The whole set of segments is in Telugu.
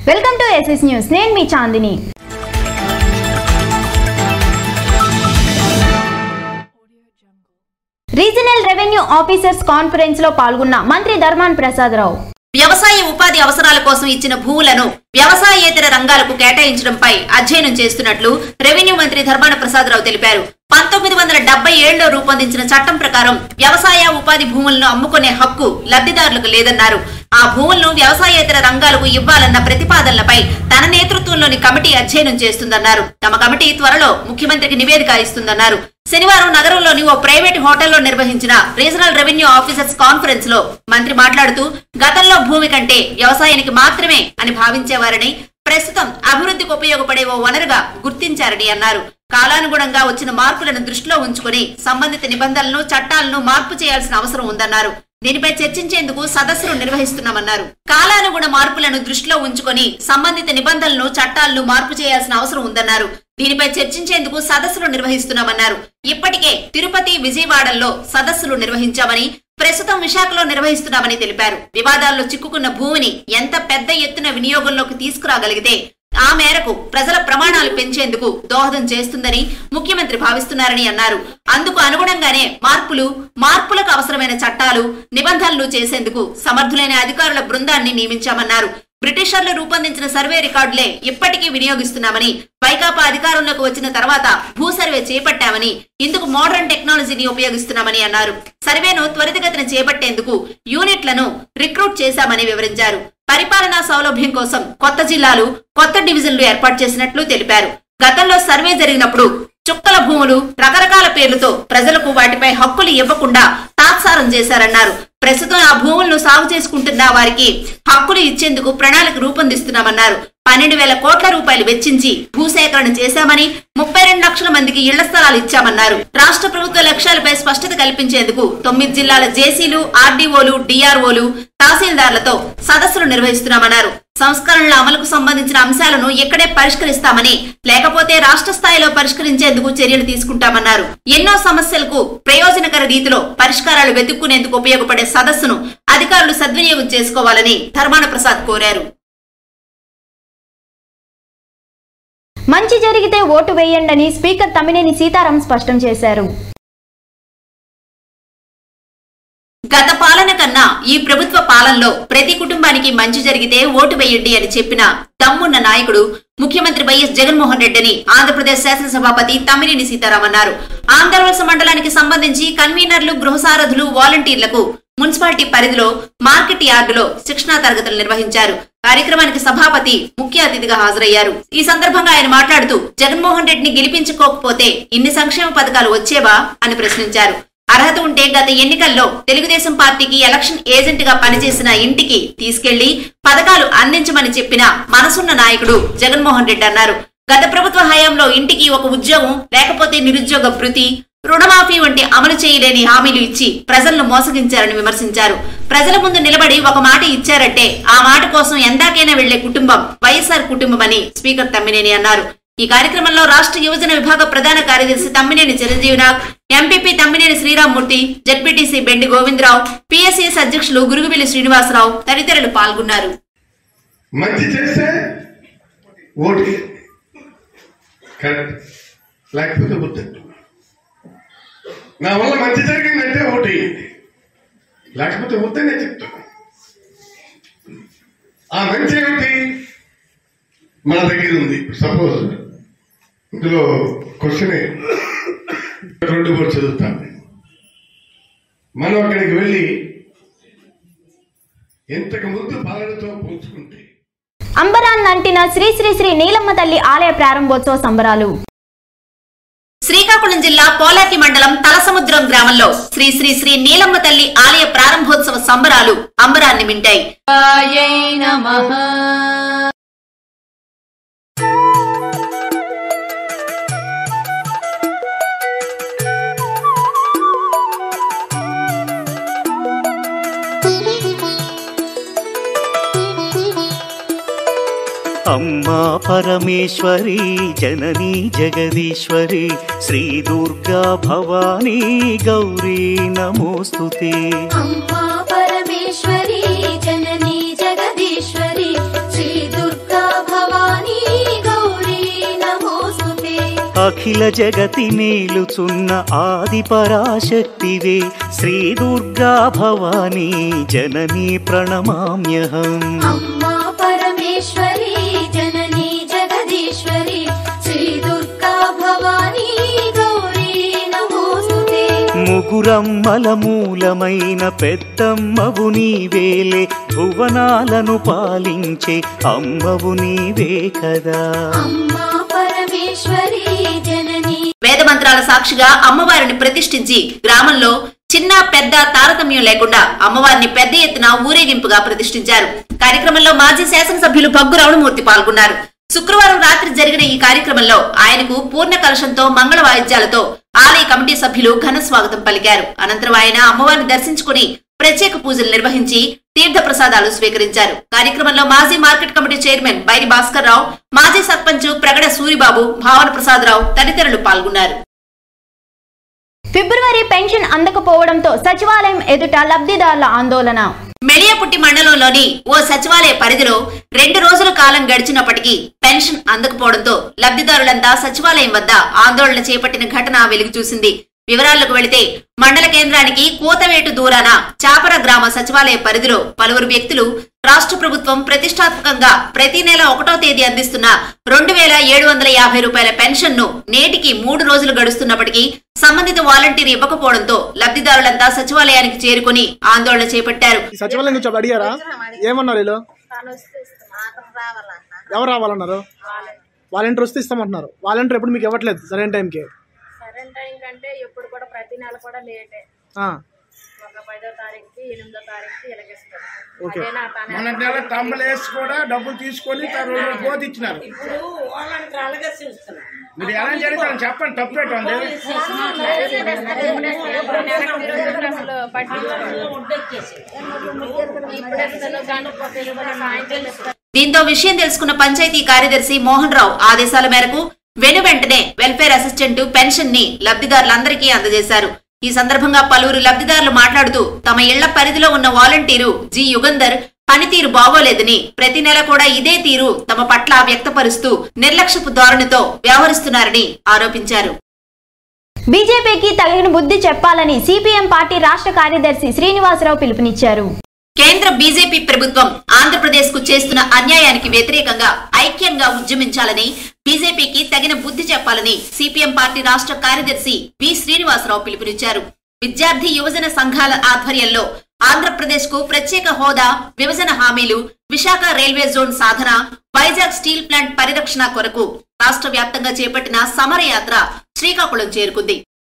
వెల్కమ్ టు ఎస్ఎస్ న్యూస్ నేను మీ Chandini regional revenue officers conference లో పాల్గొన్న మంత్రి ధర్మాన్ ప్రసాదరావు వ్యవసాయ ఉపాధి అవసరాల కోసం ఇచ్చిన భూములను వ్యవసాయేతర రంగాలకు కేటాయించడంపై అధ్యయనం చేస్తున్నట్లు రెవెన్యూ మంత్రి ధర్మాన ప్రసాదరావు తెలిపారు పంతొమ్మిది వందల డెబ్బై ఏడులో రూపొందించిన చట్టం ప్రకారం వ్యవసాయ ఉపాధి భూములను అమ్ముకునే హక్కు లబ్ధిదారులకు లేదన్నారు ఆ భూములను వ్యవసాయేతర రంగాలకు ఇవ్వాలన్న ప్రతిపాదనలపై తన నేతృత్వంలోని కమిటీ అధ్యయనం చేస్తుందన్నారు తమ కమిటీ త్వరలో ముఖ్యమంత్రికి నివేదిక ఇస్తుందన్నారు శనివారం నగరంలోని ఓ ప్రైవేట్ హోటల్లో నిర్వహించిన రీజనల్ రెవెన్యూ ఆఫీసర్స్ కాన్ఫరెన్స్ లో మంత్రి మాట్లాడుతూ గతంలో భూమి కంటే వ్యవసాయానికి మాత్రమే అని భావించేవారని ప్రస్తుతం అభివృద్ధికి ఉపయోగపడే ఓ వనరుగా గుర్తించారని అన్నారు కాలానుగుణంగా వచ్చిన మార్పులను దృష్టిలో ఉంచుకుని సంబంధిత నిబంధనలను చట్టాలను మార్పు చేయాల్సిన అవసరం ఉందన్నారు దీనిపై చర్చించేందుకు సదస్సులు నిర్వహిస్తున్నామన్నారు కాలానుగుణ మార్పులను దృష్టిలో ఉంచుకొని సంబంధిత నిబంధనలను చట్టాలను మార్పు చేయాల్సిన అవసరం ఉందన్నారు దీనిపై చర్చించేందుకు సదస్సులు నిర్వహిస్తున్నామన్నారు ఇప్పటికే తిరుపతి విజయవాడల్లో సదస్సులు నిర్వహించామని ప్రస్తుతం విశాఖలో నిర్వహిస్తున్నామని తెలిపారు వివాదాల్లో చిక్కుకున్న భూమిని ఎంత పెద్ద ఎత్తున వినియోగంలోకి తీసుకురాగలిగితే ఆ మేరకు ప్రజల ప్రమాణాలు పెంచేందుకు దోహదం చేస్తుందని ముఖ్యమంత్రి భావిస్తున్నారని అన్నారు అందుకు అనుగుణంగానే మార్పులు మార్పులకు అవసరమైన చట్టాలు నిబంధనలు చేసేందుకు సమర్థులైన అధికారుల బృందాన్ని నియమించామన్నారు బ్రిటిషర్లు రూపొందించిన సర్వే రికార్డులే ఇప్పటికీ వినియోగిస్తున్నామని వైకాపా అధికారంలోకి వచ్చిన తర్వాత భూ సర్వే చేపట్టామని ఇందుకు మోడర్న్ టెక్నాలజీని ఉపయోగిస్తున్నామని అన్నారు సర్వేను త్వరితగతిన చేపట్టేందుకు యూనిట్లను రిక్రూట్ చేశామని వివరించారు పరిపాలనా సౌలభ్యం కోసం కొత్త జిల్లాలు కొత్త డివిజన్లు ఏర్పాటు చేసినట్లు తెలిపారు గతంలో సర్వే జరిగినప్పుడు చుక్కల భూములు రకరకాల పేర్లతో ప్రజలకు వాటిపై హక్కులు ఇవ్వకుండా తాత్సారం చేశారన్నారు ప్రస్తుతం ఆ భూములను సాగు చేసుకుంటున్న వారికి హక్కులు ఇచ్చేందుకు ప్రణాళిక రూపొందిస్తున్నామన్నారు పన్నెండు వేల కోట్ల రూపాయలు వెచ్చించి భూసేకరణ చేశామని ముప్పై రెండు లక్షల మందికి ఇళ్ల స్థలాలు ఇచ్చామన్నారు రాష్ట్ర ప్రభుత్వ లక్ష్యాలపై స్పష్టత కల్పించేందుకు తొమ్మిది జిల్లాల జేసీలు ఆర్డీఓలు డిఆర్ఓలు తహసీల్దార్లతో సదస్సులు నిర్వహిస్తున్నామన్నారు సంస్కరణల అమలుకు సంబంధించిన అంశాలను ఇక్కడే పరిష్కరిస్తామని లేకపోతే రాష్ట్ర స్థాయిలో పరిష్కరించేందుకు చర్యలు తీసుకుంటామన్నారు ఎన్నో సమస్యలకు ప్రయోజనకర రీతిలో పరిష్కారాలు వెతుక్కునేందుకు ఉపయోగపడే సదస్సును అధికారులు సద్వినియోగం చేసుకోవాలని ధర్మాన ప్రసాద్ కోరారు మంచి జరిగితే ఓటు వేయండని స్పీకర్ తమ్మినేని సీతారాం స్పష్టం చేశారు గత పాలన కన్నా ఈ ప్రభుత్వ పాలనలో ప్రతి కుటుంబానికి మంచి జరిగితే ఓటు వేయండి అని చెప్పిన దమ్మున్న నాయకుడు ముఖ్యమంత్రి వైఎస్ జగన్మోహన్ రెడ్డిని ఆంధ్రప్రదేశ్ శాసనసభాపతి తమ్మినేని సీతారాం అన్నారు ఆంధ్రవలస మండలానికి సంబంధించి కన్వీనర్లు గృహసారథులు వాలంటీర్లకు మున్సిపాలిటీ పరిధిలో మార్కెట్ యార్డులో శిక్షణా తరగతులు నిర్వహించారు కార్యక్రమానికి సభాపతి ముఖ్య అతిథిగా హాజరయ్యారు ఈ సందర్భంగా ఆయన మాట్లాడుతూ జగన్మోహన్ రెడ్డిని గెలిపించుకోకపోతే ఇన్ని సంక్షేమ పథకాలు వచ్చేవా అని ప్రశ్నించారు అర్హత ఉంటే గత ఎన్నికల్లో తెలుగుదేశం పార్టీకి ఎలక్షన్ ఏజెంట్ గా పనిచేసిన ఇంటికి తీసుకెళ్లి పథకాలు అందించమని చెప్పిన మనసున్న నాయకుడు జగన్మోహన్ రెడ్డి అన్నారు గత ప్రభుత్వ హయాంలో ఇంటికి ఒక ఉద్యోగం లేకపోతే నిరుద్యోగ భృతి రుణమాఫీ వంటి అమలు చేయలేని హామీలు ఇచ్చి ప్రజలను మోసగించారని విమర్శించారు ప్రజల ముందు నిలబడి ఒక మాట ఇచ్చారంటే ఆ మాట కోసం ఎందాకైనా వెళ్లే కుటుంబం వైఎస్ఆర్ కుటుంబం అని స్పీకర్ తమ్మినేని అన్నారు ఈ కార్యక్రమంలో రాష్ట్ర యువజన విభాగ ప్రధాన కార్యదర్శి Tammineni Chiranjeevinath MPP Tammineni Sriramamurthy ZPTC Bendi Govindarao PSS అధ్యక్షులు గురుగువిల్లి శ్రీనివాసరావు తదితరులు పాల్గొన్నారు మంచి చేస్తే ఓటు కరెక్ట్ లేకపోతే వద్దండి నా వల్ల మంచి జరిగిందంటే ఓటు వేయండి లేకపోతే వద్దనే చెప్తాను ఆ మంచి ఏమిటి మన దగ్గర ఉంది సపోజ్ ఇందులో క్వశ్చన్ రెండు కూడా చదువుతాను మనం అక్కడికి వెళ్ళి ఇంతకు ముందు పాలనతో పోల్చుకుంటే అంబరాన్ అంటిన శ్రీ శ్రీ శ్రీ నీలమ్మ తల్లి ఆలయ ప్రారంభోత్సవ సంబరాలు శ్రీకాకుళం జిల్లా పోలాకి మండలం తలసముద్రం గ్రామంలో శ్రీ శ్రీ శ్రీ నీలమ్మ తల్లి ఆలయ ప్రారంభోత్సవ సంబరాలు అంబరాన్ని మింటాయి అమ్మా పరమేశ్వరి జననీ జగదీశ్వరి శ్రీ దుర్గా భవానీ గౌరీ నమోస్తుతే అమ్మా పరమేశ్వరి జననీ జగదీశ్వరి శ్రీ దుర్గా అఖిల జగతి నేలుచున్న ఆది పరాశక్తివే శ్రీ దుర్గా భవానీ జననీ ప్రణమామ్యహం అమ్మా పరమేశ్వరి జననీ జగదీశ్వరి శ్రీ దుర్గా భవానీ గౌరీ నమోస్తుతే ముగురమ్మల మూలమైన పెద్దమ్మవు నీవేలే భువనాలను పాలించే అమ్మవు నీవే కదా అమ్మా పరమేశ్వరి జననీ వేద మంత్రాల సాక్షిగా అమ్మవారిని ప్రతిష్ఠించి గ్రామంలో చిన్న పెద్ద తారతమ్యం లేకుండా అమ్మవారిని పెద్ద ఎత్తున ఊరేగింపుగా ప్రతిష్ఠించారు కార్యక్రమంలో మాజీ శాసనసభ్యులు భగ్గు రమణమూర్తి పాల్గొన్నారు శుక్రవారం రాత్రి జరిగిన ఈ కార్యక్రమంలో ఆయనకు పూర్ణ కలశంతో మంగళ వాయిద్యాలతో ఆలయ కమిటీ సభ్యులు ఘన స్వాగతం పలికారు అనంతరం ఆయన అమ్మవారిని దర్శించుకుని ప్రత్యేక పూజలు నిర్వహించి తీర్థ ప్రసాదాలు స్వీకరించారు కార్యక్రమంలో మాజీ market committee chairman Bairi Bhaskar Rao మాజీ సర్పంచ్ ప్రగడ సూరిబాబు భావన ప్రసాదరావు తదితరులు పాల్గొన్నారు ఫిబ్రవరి పెన్షన్ అందకపోవడంతో సచివాలయం ఎదుట లబ్ధిదారుల ఆందోళన మెలియపుట్టి మండలంలోని ఓ సచివాలయ పరిధిలో రెండు రోజుల కాలం గడిచినప్పటికీ పెన్షన్ అందకపోవడంతో లబ్ధిదారులంతా సచివాలయం వద్ద ఆందోళన చేపట్టిన ఘటన వెలుగు చూసింది వివరాలకు వెళితే మండల కేంద్రానికి కూతవేటు దూరాన చాపర గ్రామ సచివాలయ పరిధిలో పలువురు వ్యక్తులు రాష్ట్ర ప్రభుత్వం ప్రతిష్టాత్మకంగా ప్రతి నెల ఒకటో తేదీ అందిస్తున్న రెండు వేల ఏడు వందల యాభై రూపాయల పెన్షన్ ను నేటికి మూడు రోజులు గడుస్తున్నప్పటికీ సంబంధిత వాలంటీర్ ఇవ్వకపోవడంతో లబ్ధిదారులంతా సచివాలయానికి చేరుకుని ఆందోళన చేపట్టారు ఈ సచివాలయం నుంచి అడిగారా ఏమన్నారు వీళ్ళు ఎవరు రావాలన్నారు వాలంటీర్ వస్తే ఇస్తామంటున్నారు వాలంటీర్ ఎప్పుడు మీకు ఇవ్వట్లేదు సరైన టైంకి సరైన టైం కంటే ఎప్పుడు కూడా ప్రతి నెల కూడా లేటే ఆ, ఒక పదో తారీఖుకి ఎనిమిదో తారీఖుకి ఇలాగిస్తారు ఓకే. అదేనా తన మన నెల టంబలు వేసి కూడా డబ్బులు తీసుకొని తర్వాత పోతే ఇచ్చినారు ఇప్పుడు వాళ్ళకి అలాగే చూస్తున్నారు మీరు ఎలా జరుగుతారని చెప్పండి తప్పేటండి అసలు పట్టించుకోరు. ఇప్పుడు అసలు కాకపోతే సాయంత్రం ఇస్తారు దీంతో విషయం తెలుసుకున్న పంచాయతీ కార్యదర్శి మోహన్ రావు ఆదేశాల మేరకు వెను వెంటనే వెల్ఫేర్ అసిస్టెంట్ పెన్షన్ ని లబ్ధిదారులందరికీ అందజేశారు ఈ సందర్భంగా పలువురు లబ్ధిదారులు మాట్లాడుతూ తమ ఇళ్ల పరిధిలో ఉన్న వాలంటీరు జి యుగంధర్ పనితీరు బాగోలేదని ప్రతి నెల కూడా ఇదే తీరు తమ పట్ల వ్యక్తపరుస్తూ నిర్లక్ష్యపు ధోరణితో వ్యవహరిస్తున్నారని ఆరోపించారు బీజేపీకి తగిన బుద్ధి చెప్పాలని సిపిఎం పార్టీ రాష్ట్ర కార్యదర్శి శ్రీనివాసరావు పిలుపునిచ్చారు కేంద్ర బీజేపీ ప్రభుత్వం ఆంధ్రప్రదేశ్ కు చేస్తున్న అన్యాయానికి వ్యతిరేకంగా ఐక్యంగా ఉద్యమించాలని బీజేపీకి తగిన బుద్ధి చెప్పాలని సిపిఎం పార్టీ రాష్ట్ర కార్యదర్శి వి శ్రీనివాసరావు పిలుపునిచ్చారు విద్యార్థి యువజన సంఘాల ఆధ్వర్యంలో ఆంధ్రప్రదేశ్ కు ప్రత్యేక హోదా విభజన హామీలు విశాఖ రైల్వే జోన్ సాధన వైజాగ్ స్టీల్ ప్లాంట్ పరిరక్షణ కొరకు రాష్ట్ర వ్యాప్తంగా చేపట్టిన సమరయాత్ర శ్రీకాకుళం చేరుకుంది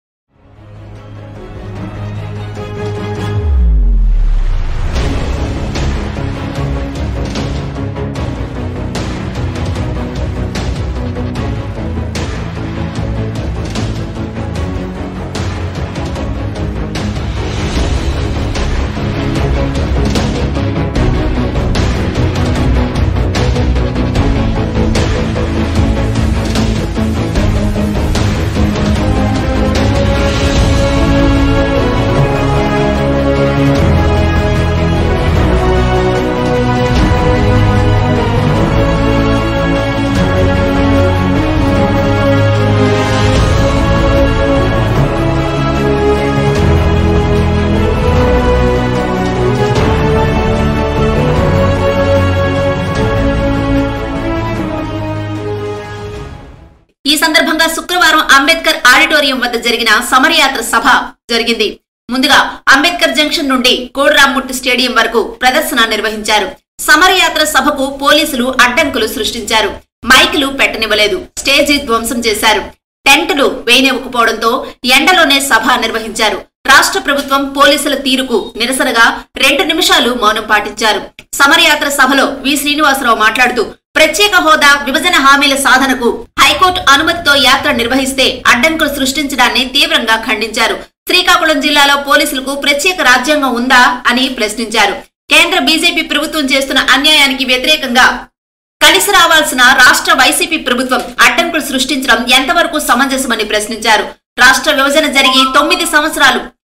ఈ సందర్భంగా శుక్రవారం అంబేద్కర్ ఆడిటోరియం వద్ద జరిగిన సమరయాత్ర సభ జరిగింది ముందుగా అంబేద్కర్ జంక్షన్ నుండి కోడిరామ్మూర్తి స్టేడియం వరకు ప్రదర్శన నిర్వహించారు సమరయాత్ర సభకు పోలీసులు అడ్డంకులు సృష్టించారు మైకులు పెట్టనివ్వలేదు స్టేజి ధ్వంసం చేశారు టెంటులు వేయనివ్వకపోవడంతో ఎండలోనే సభ నిర్వహించారు రాష్ట్ర ప్రభుత్వం పోలీసుల తీరుకు నిరసనగా రెండు నిమిషాలు మౌనం పాటించారు సమరయాత్ర సభలో వి శ్రీనివాసరావు మాట్లాడుతూ ప్రత్యేక హోదా విభజన హామీల సాధనకు హైకోర్టు అనుమతితో యాత్ర నిర్వహిస్తే అడ్డంకులు సృష్టించడాన్ని తీవ్రంగా ఖండించారు శ్రీకాకుళం జిల్లాలో పోలీసులకు ప్రత్యేక రాజ్యాంగం ఉందా అని ప్రశ్నించారు కేంద్ర బీజేపీ ప్రభుత్వం చేస్తున్న అన్యాయానికి వ్యతిరేకంగా కలిసి రావాల్సిన రాష్ట్ర వైసీపీ ప్రభుత్వం అడ్డంకులు సృష్టించడం ఎంతవరకు సమంజసమని ప్రశ్నించారు రాష్ట్ర విభజన జరిగి తొమ్మిది సంవత్సరాలు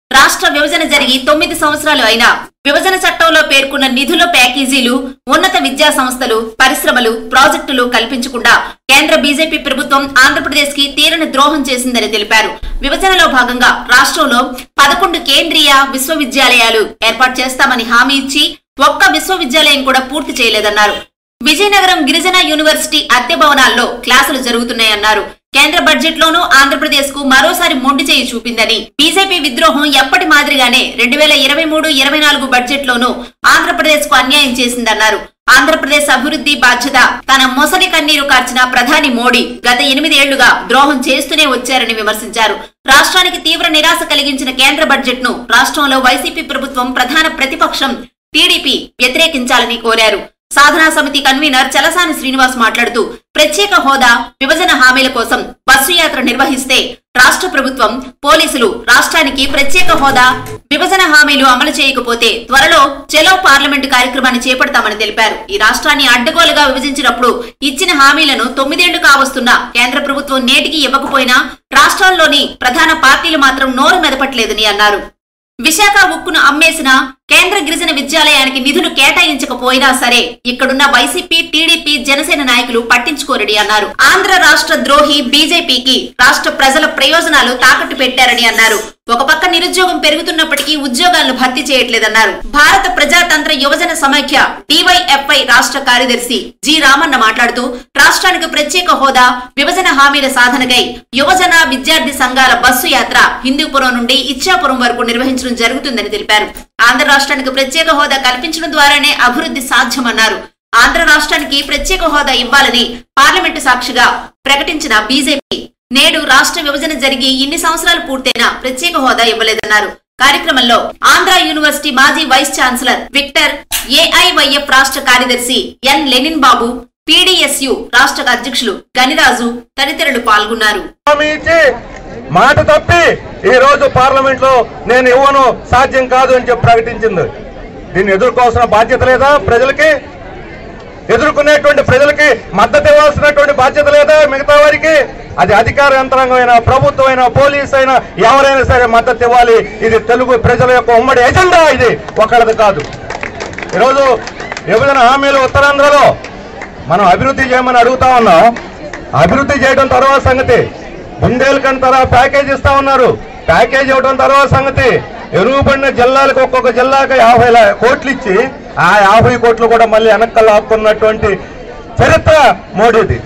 రాష్ట్ర విభజన జరిగి తొమ్మిది సంవత్సరాలు అయినా విభజన చట్టంలో పేర్కొన్న నిధుల ప్యాకేజీలు ఉన్నత విద్యా సంస్థలు పరిశ్రమలు ప్రాజెక్టులు కల్పించకుండా కేంద్ర బీజేపీ ప్రభుత్వం ఆంధ్రప్రదేశ్ కి తీరని ద్రోహం చేసిందని తెలిపారు విభజనలో భాగంగా రాష్ట్రంలో పదకొండు కేంద్రీయ విశ్వవిద్యాలయాలు ఏర్పాటు చేస్తామని హామీ ఇచ్చి ఒక్క విశ్వవిద్యాలయం కూడా పూర్తి చేయలేదన్నారు విజయనగరం గిరిజన యూనివర్సిటీ అద్దె భవనాల్లో క్లాసులు జరుగుతున్నాయన్నారు కేంద్ర బడ్జెట్ లోనూ ఆంధ్రప్రదేశ్ కు మరోసారి మొండి చేయి చూపిందని బీజేపీ విద్రోహం ఎప్పటి మాదిరిగానే రెండు వేల ఇరవై మూడు ఇరవై నాలుగు బడ్జెట్ లోనూ ఆంధ్రప్రదేశ్ కు అన్యాయం చేసిందన్నారు ఆంధ్రప్రదేశ్ అభివృద్ధి బాధ్యత తన మొసటి కన్నీరు కార్చిన ప్రధాని మోడీ గత ఎనిమిదేళ్లుగా ద్రోహం చేస్తూనే వచ్చారని విమర్శించారు రాష్ట్రానికి తీవ్ర నిరాశ కలిగించిన కేంద్ర బడ్జెట్ ను రాష్ట్రంలో వైసీపీ ప్రభుత్వం ప్రధాన ప్రతిపక్షం టీడీపీ వ్యతిరేకించాలని కోరారు సాధనా సమితి కన్వీనర్ చలసాని శ్రీనివాస్ మాట్లాడుతూ ప్రత్యేక హోదా విభజన హామీల కోసం బస్సు యాత్ర నిర్వహిస్తే రాష్ట్ర ప్రభుత్వం పోలీసులు రాష్ట్రానికి ప్రత్యేక హోదా విభజన హామీలు అమలు చేయకపోతే త్వరలో చెలో పార్లమెంటు కార్యక్రమాన్ని చేపడతామని తెలిపారు ఈ రాష్ట్రాన్ని అడ్డగోలుగా విభజించినప్పుడు ఇచ్చిన హామీలను తొమ్మిదేళ్లు కావస్తున్నా కేంద్ర ప్రభుత్వం నేటికి ఇవ్వకపోయినా రాష్ట్రాల్లోని ప్రధాన పార్టీలు మాత్రం నోరు మెదపట్లేదని అన్నారు విశాఖ ఉక్కును అమ్మేసిన కేంద్ర గిరిజన విద్యాలయానికి నిధులు కేటాయించకపోయినా సరే ఇక్కడున్న వైసీపీ టీడీపీ జనసేన నాయకులు పట్టించుకోరని అన్నారు ఆంధ్ర రాష్ట్ర ద్రోహి బీజేపీకి రాష్ట్ర ప్రజల ప్రయోజనాలు తాకట్టు పెట్టారని అన్నారు ఒక పక్క నిరుద్యోగం పెరుగుతున్నప్పటికీ ఉద్యోగాలను భర్తీ చేయట్లేదన్నారు భారత ప్రజాతంత్ర యువజన సమైక్య డివైఎఫ్ఐ రాష్ట్ర కార్యదర్శి జి రామన్న మాట్లాడుతూ రాష్ట్రానికి ప్రత్యేక హోదా విభజన హామీల సాధనకై యువజన విద్యార్థి సంఘాల బస్సు యాత్ర హిందూపురం నుండి ఇచ్చాపురం వరకు నిర్వహించడం జరుగుతుందని తెలిపారు ఆంధ్ర రాష్ట్రానికి ప్రత్యేక హోదా కల్పించడం ద్వారానే అభివృద్ధి సాధ్యమన్నారు ఆంధ్ర రాష్ట్రానికి ప్రత్యేక హోదా ఇవ్వాలని పార్లమెంటు సాక్షిగా ప్రకటించిన బీజేపీ నేడు రాష్ట్ర విభజన జరిగి ఇన్ని సంవత్సరాలు పూర్తయినా ప్రత్యేక హోదా ఇవ్వలేదన్నారు కార్యక్రమంలో ఆంధ్ర యూనివర్సిటీ మాజీ వైస్ ఛాన్సలర్ విక్టర్ ఏఐవైఎఫ్ రాష్ట్ర కార్యదర్శి ఎన్ లెనిన్ బాబు పీడీఎస్యు రాష్ట్ర అధ్యక్షులు గనిరాజు తదితరులు పాల్గొన్నారు హామీ ఇచ్చి మాట తప్పి ఈ రోజు పార్లమెంట్ లో నేను ఇవ్వను సాధ్యం కాదు అని చెప్పి ప్రకటించింది దీన్ని ఎదుర్కోవాల్సిన బాధ్యత లేదా ప్రజలకి ఎదుర్కొనేటువంటి ప్రజలకి మద్దతు ఇవ్వాల్సినటువంటి బాధ్యత లేదా మిగతా వారికి అది అధికార యంత్రాంగమైనా ప్రభుత్వమైనా పోలీస్ అయినా ఎవరైనా సరే మద్దతు ఇవ్వాలి ఇది తెలుగు ప్రజల యొక్క ఉమ్మడి ఎజెండా ఇది ఒకళ్ళది కాదు ఈరోజు విభజన హామీలు ఉత్తరాంధ్రలో మనం అభివృద్ధి చేయమని అడుగుతా ఉన్నాం అభివృద్ధి చేయడం తర్వాత సంగతి బుందేలకంత తర్వాత ప్యాకేజ్ ఇస్తా ఉన్నారు ప్యాకేజ్ ఇవ్వడం తర్వాత సంగతి ఎరుగుపడిన జిల్లాలకు ఒక్కొక్క జిల్లాకు యాభై లా- కోట్లు ఇచ్చి ఆ యాభై కోట్లు కూడా మళ్ళీ వెనక్కి లాక్కున్నటువంటి చరిత్ర మోడీది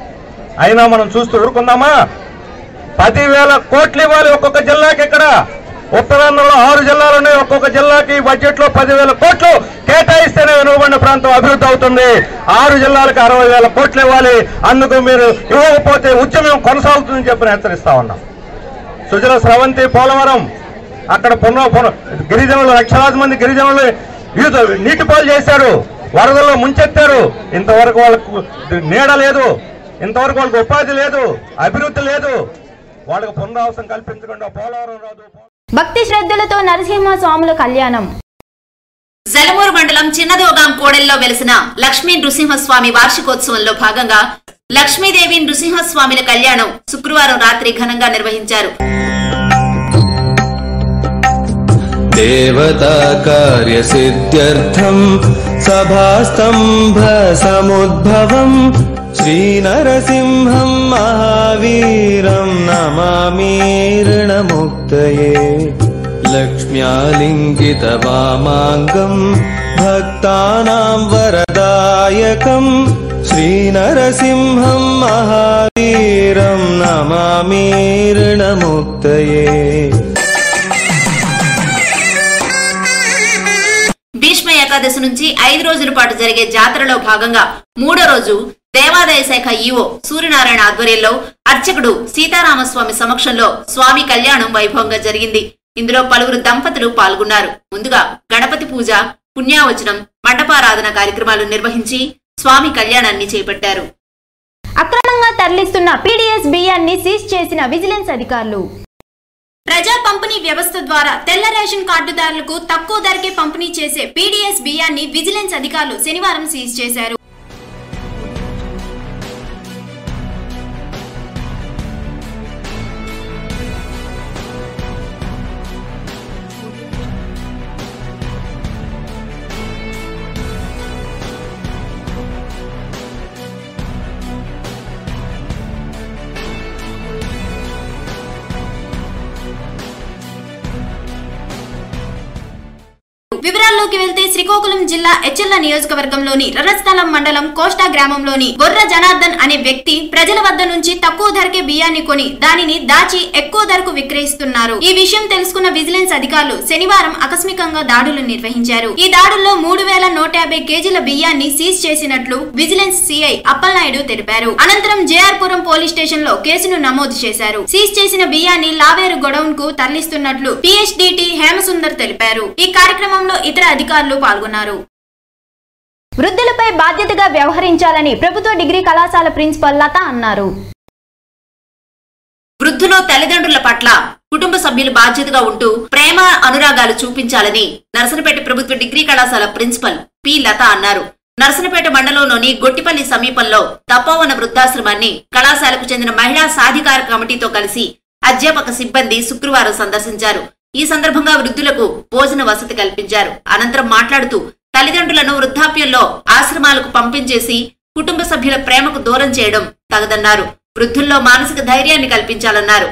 అయినా మనం చూస్తూ ఊరుకుందామా పదివేల కోట్లు ఇవ్వాలి ఒక్కొక్క జిల్లాకి ఇక్కడ ఉత్తరాంధ్రలో ఆరు జిల్లాలు ఉన్నాయి ఒక్కొక్క జిల్లాకి బడ్జెట్ లో పదివేల కోట్లు కేటాయిస్తేనే వెనుకబడిన ప్రాంతం అభివృద్ధి అవుతుంది ఆరు జిల్లాలకు అరవై వేల కోట్లు ఇవ్వాలి అందుకు మీరు ఇవ్వకపోతే ఉద్యమం కొనసాగుతుందని చెప్పి నేను హెచ్చరిస్తా ఉన్నాం సుజల స్రవంతి పోలవరం అక్కడ పునః పునః గిరిజనులు లక్షలాది మంది గిరిజనులు యూత నీటి పాలు చేశారు వరదల్లో ముంచెత్తారు ఇంతవరకు వాళ్ళకు నీడ లేదు ఇంతవరకు వాళ్ళకి ఉపాధి లేదు అభివృద్ధి లేదు వాళ్ళకి పునరావాసం కల్పించకుండా పోలవరం రాదు భక్తి శ్రద్ధలతో నరసింహ స్వాముల కళ్యాణం జలమూరు మండలం చిన్నదోగాం కోడెల్లో వెలిసిన లక్ష్మీ నృసింహస్వామి వార్షికోత్సవంలో భాగంగా లక్ష్మీదేవి నృసింహస్వామిల కళ్యాణం శుక్రవారం రాత్రి ఘనంగా నిర్వహించారు देवताकार्यसिद्ध्यर्थम् सभास्तम्भसमुद्भवम् श्रीनरसिंहम् महावीरम् नमामीर्णमुक्तये लक्ष्म्यालिङ्गितवामाङ्गम् भक्तानाम् वरदायकम् श्रीनरसिंहम् महावीरम् नमामीर्णमुक्तये భీష్మ ఏకాదశి నుంచి ఐదు రోజుల పాటు జరిగే జాతరలో భాగంగా మూడో రోజు దేవాదాయ శాఖ ఈవో సూర్యనారాయణ ఆధ్వర్యంలో అర్చకుడు సీతారామస్వామి సమక్షంలో స్వామి కళ్యాణం వైభవంగా జరిగింది ఇందులో పలువురు దంపతులు పాల్గొన్నారు ముందుగా గణపతి పూజ పుణ్యావచనం మండపారాధన కార్యక్రమాలు నిర్వహించి స్వామి కళ్యాణాన్ని చేపట్టారు అక్రమంగా తరలిస్తున్న పీడీఎస్ బియ్యాన్ని సీజ్ చేసిన విజిలెన్స్ అధికారులు ప్రజా పంపిణీ వ్యవస్థ ద్వారా తెల్ల రేషన్ కార్డుదారులకు తక్కువ ధరకే పంపిణీ చేసే పీడీఎస్ బియ్యాన్ని విజిలెన్స్ అధికారులు శనివారం సీజ్ చేశారు వివరాల్లోకి వెళ్తే శ్రీకాకుళం జిల్లా ఎచ్చెల్ల నియోజకవర్గంలోని రరస్థలం మండలం కోస్టా గ్రామంలోని గొర్ర జనార్దన్ అనే వ్యక్తి ప్రజల వద్ద నుంచి తక్కువ ధరకే బియ్యాన్ని కొని దానిని దాచి ఎక్కువ ధరకు విక్రయిస్తున్నారు ఈ విషయం తెలుసుకున్న విజిలెన్స్ అధికారులు శనివారం ఆకస్మికంగా దాడులు నిర్వహించారు ఈ దాడుల్లో మూడు వేల నూట యాభై కేజీల బియ్యాన్ని సీజ్ చేసినట్లు విజిలెన్స్ సిఐ అప్పలనాయుడు తెలిపారు అనంతరం జేఆర్పురం పోలీస్ స్టేషన్ లో కేసును నమోదు చేశారు సీజ్ చేసిన బియ్యాన్ని లావేరు గొడౌన్ కు తరలిస్తున్నట్లు పిహెచ్డిటి హేమసుందర్ తెలిపారు ఈ కార్యక్రమంలో ఇతర అధికారులు పాల్గొన్నారు వృద్ధులపై బాధ్యతగా వ్యవహరించాలని ప్రభుత్వ డిగ్రీ కళాశాల ప్రిన్సిపల్ లత అన్నారు వృద్ధులు తల్లిదండ్రుల పట్ల కుటుంబ సభ్యులు బాధ్యతగా ఉంటూ ప్రేమ అనురాగాలు చూపించాలని నరసనపేట ప్రభుత్వ డిగ్రీ కళాశాల ప్రిన్సిపల్ పి లత అన్నారు నరసనపేట మండలంలోని గొట్టిపల్లి సమీపంలో తపోవన వృద్ధాశ్రమాన్ని కళాశాలకు చెందిన మహిళా సాధికార కమిటీతో కలిసి అధ్యాపక సిబ్బంది శుక్రవారం సందర్శించారు ఈ సందర్భంగా వృద్ధులకు భోజన వసతి కల్పించారు అనంతరం మాట్లాడుతూ తల్లిదండ్రులను వృద్ధాప్యంలో ఆశ్రమాలకు పంపించేసి కుటుంబ సభ్యుల ప్రేమకు దూరం చేయడం తగదన్నారు వృద్ధుల్లో మానసిక ధైర్యాన్ని కల్పించాలన్నారు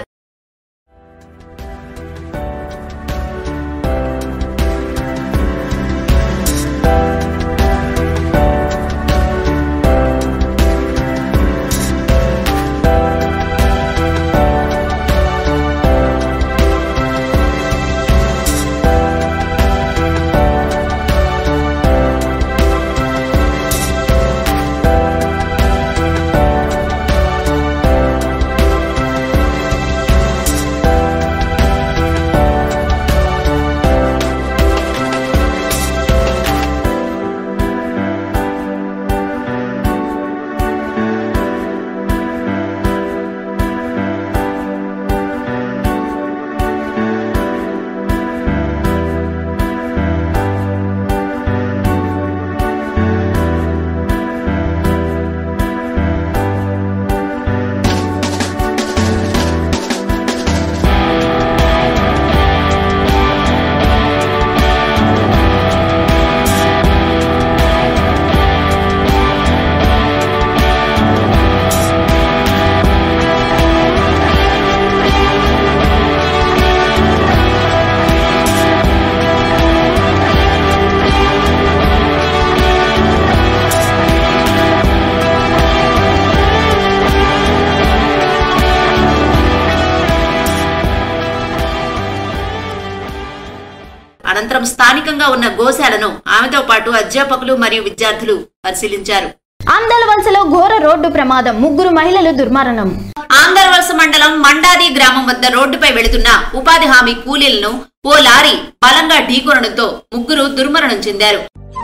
అనంతరం స్థానికంగా ఉన్న గోశాలను ఆమెతో పాటు అధ్యాపకులు మరియు విద్యార్థులు పరిశీలించారు ఆందల వలసలో ఘోర రోడ్డు ప్రమాదం ముగ్గురు మహిళలు దుర్మరణం ఆంధ్రవలస మండలం మండాది గ్రామం వద్ద రోడ్డుపై వెళుతున్న ఉపాధి హామీ కూలీలను ఓ లారీ బలంగా ఢీకొనడంతో ముగ్గురు దుర్మరణం చెందారు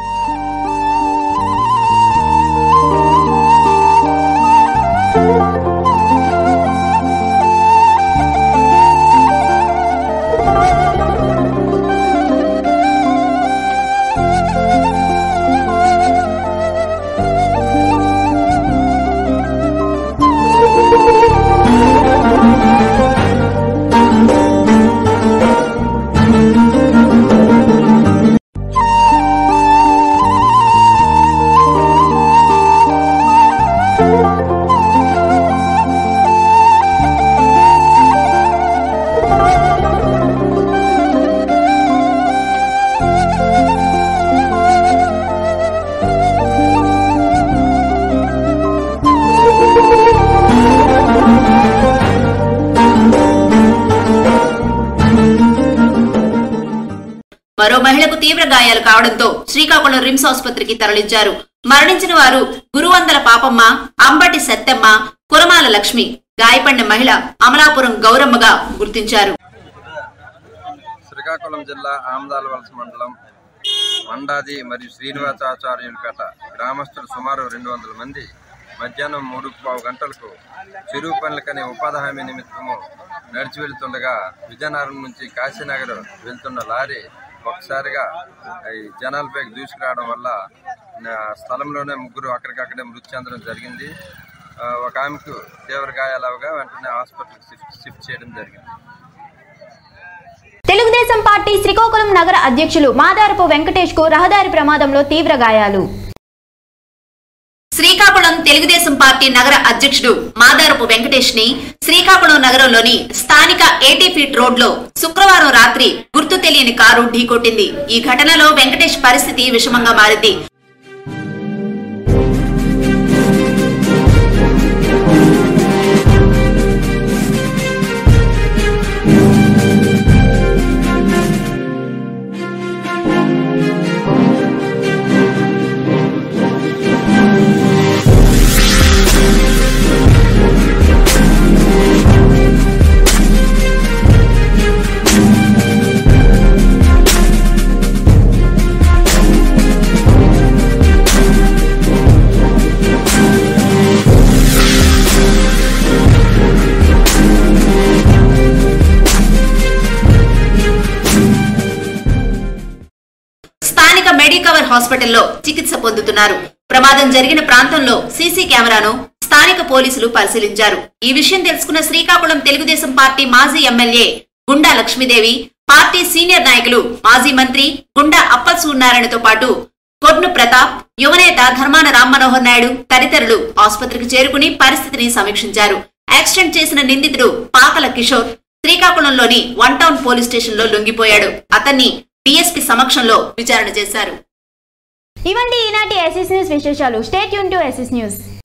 మరో మహిళకు తీవ్ర గాయాలు కావడంతో శ్రీకాకుళం రిమ్స్ ఆసుపత్రికి తరలించారు మరణించిన వారు గురువందల పాపమ్మ అంబటి సత్తెమ్మ కురమాల లక్ష్మి గాయపడిన మహిళ అమలాపురం గౌరమ్మగా గుర్తించారు శ్రీకాకుళం జిల్లా ఆమదాల వలస మండలం మండాది మరియు శ్రీనివాసాచార్యులపేట గ్రామస్తులు సుమారు రెండు వందల మంది మధ్యాహ్నం మూడు పావు గంటలకు చెరువు పనులకనే ఉపాధి హామీ నిమిత్తము నడిచి వెళ్తుండగా విజయనగరం నుంచి కాశీనగర్ వెళ్తున్న లారీ ఒకసారిగా ఈ జనాలపైకి దూసుకురావడం వల్ల ఆ, స్థలంలోనే ముగ్గురు అక్కడికక్కడే మృతి చెందడం జరిగింది ఆ, ఒక ఆమెకు తీవ్ర గాయాలవగా వెంటనే హాస్పిటల్కి షిఫ్ట్ షిఫ్ట్ చేయడం జరిగింది తెలుగుదేశం పార్టీ శ్రీకాకుళం నగర అధ్యక్షులు మాదారపు వెంకటేష్ కు రహదారి ప్రమాదంలో తీవ్ర గాయాలు శ్రీకాకుళం తెలుగుదేశం పార్టీ నగర అధ్యక్షుడు మాదారపు వెంకటేష్ ని శ్రీకాకుళం నగరంలోని స్థానిక ఎయిటీ ఫీట్ రోడ్ లో శుక్రవారం రాత్రి గుర్తు తెలియని కారు ఢీకొట్టింది ఈ ఘటనలో వెంకటేష్ పరిస్థితి విషమంగా మారింది స్థానిక మెడికవర్ హాస్పిటల్లో చికిత్స పొందుతున్నారు ప్రమాదం జరిగిన ప్రాంతంలో సీసీ కెమెరాను స్థానిక పోలీసులు పరిశీలించారు ఈ విషయం తెలుసుకున్న శ్రీకాకుళం తెలుగుదేశం పార్టీ మాజీ MLA Gunda Lakshmidevi party senior నాయకులు మాజీ మంత్రి గుండా అప్పల్ సూర్యనారాయణతో పాటు కొడ్ను ప్రతాప్ యువనేత ధర్మాన రామ్మనోహర్ నాయుడు తదితరులు ఆసుపత్రికి చేరుకుని పరిస్థితిని సమీక్షించారు యాక్సిడెంట్ చేసిన నిందితుడు పాకల కిషోర్ శ్రీకాకుళంలోని వన్ టౌన్ పోలీస్ స్టేషన్ లో లొంగిపోయాడు అతన్ని డిఎస్పీ సమక్షంలో విచారణ చేశారు ఇవండి ఈనాటి ఎస్ఎస్ న్యూస్ విశేషాలు స్టేట్ యూన్ టు ఎస్ఎస్ న్యూస్